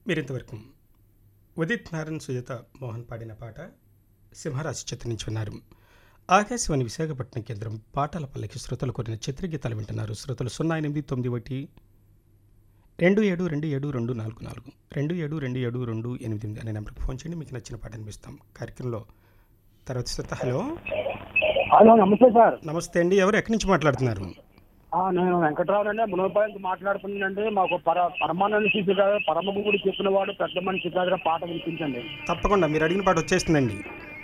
మీరింతవరకు ఉదిత్ నారాయణ సుజాత మోహన్ పాడిన పాట సింహరాశి చిత్రం నుంచి విన్నారు ఆకాశవాణి విశాఖపట్నం కేంద్రం పాటల పల్లకి శ్రోతలు కోరిన చిత్రగీతాలు వింటున్నారు శ్రోతలు సున్నా ఎనిమిది తొమ్మిది ఒకటి రెండు ఏడు రెండు ఏడు రెండు నాలుగు నాలుగు రెండు ఏడు రెండు ఏడు రెండు ఎనిమిది ఎనిమిది అనే నెంబర్కి ఫోన్ చేయండి మీకు నచ్చిన పాట అనిపిస్తాం కార్యక్రమంలో తర్వాత శ్రోత హలో హలో నమస్తే సార్ నమస్తే అండి ఎవరు ఎక్కడి నుంచి మాట్లాడుతున్నారు ఆ, నేను వెంకటరావు అండి మునపల్లి నుంచి మాట్లాడుతున్నానండి మాకు పర పరమానంద శిశు గారు పరమగుడి చెప్పిన వాడు పెద్ద మనిషి గారు పాట వినిపించండి తప్పకుండా మీరు అడిగిన పాట వచ్చేస్తుందండి